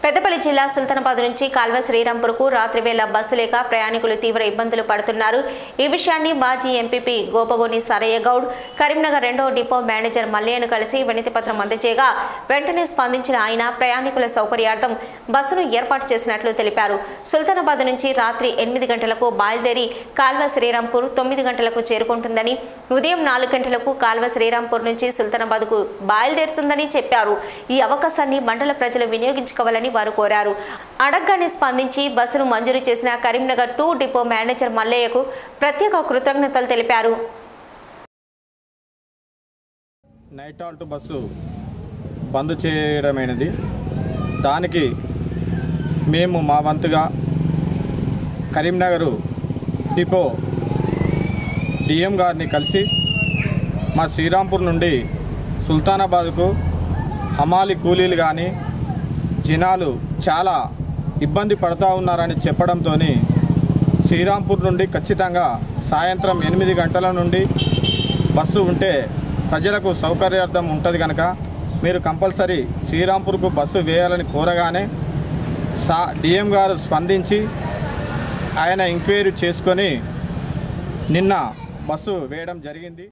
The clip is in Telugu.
పెద్దపల్లి జిల్లా సుల్తానాబాద్ నుంచి కాల్వ శ్రీరాంపూర్కు రాత్రి వేళ బస్సు లేక ప్రయాణికులు తీవ్ర ఇబ్బందులు పడుతున్నారు ఈ విషయాన్ని మాజీ ఎంపీపీ గోపగోని సరయ్య గౌడ్ కరీంనగర్ రెండో డిపో మేనేజర్ మల్లయ్యను కలిసి వినతి పత్రం అందజేయగా వెంటనే స్పందించిన ఆయన ప్రయాణికుల సౌకర్యార్థం బస్సును ఏర్పాటు చేసినట్లు తెలిపారు సుల్తానాబాద్ నుంచి రాత్రి ఎనిమిది గంటలకు బయలుదేరి కాల్వ శ్రీరాంపూర్ తొమ్మిది గంటలకు చేరుకుంటుందని ఉదయం నాలుగు గంటలకు కాల్వ శ్రీరాంపూర్ నుంచి సుల్తానాబాద్కు బయలుదేరుతుందని చెప్పారు ఈ అవకాశాన్ని మండల ప్రజలు వినియోగించుకోవాలని వారు కోరారు అడగ్గానే స్పందించి బస్సును మంజూరు చేసిన కరీంనగర్ టూ డిపో మేనేజర్ మల్లయ్యకు ప్రత్యేక కృతజ్ఞతలు తెలిపారు నైట్ హాల్ట్ బస్సు బంద్ చేయడమైనది దానికి మేము మా వంతుగా కరీంనగర్ డిపో డిఎం గారిని కలిసి మా శ్రీరాంపూర్ నుండి సుల్తానాబాద్కు హమాలి కూలీలు కానీ జనాలు చాలా ఇబ్బంది పడుతూ ఉన్నారని చెప్పడంతో శ్రీరాంపూర్ నుండి ఖచ్చితంగా సాయంత్రం ఎనిమిది గంటల నుండి బస్సు ఉంటే ప్రజలకు సౌకర్యార్థం ఉంటుంది కనుక మీరు కంపల్సరీ శ్రీరాంపూర్కు బస్సు వేయాలని కోరగానే సా డిఎం గారు స్పందించి ఆయన ఎంక్వైరీ చేసుకొని నిన్న బస్సు వేయడం జరిగింది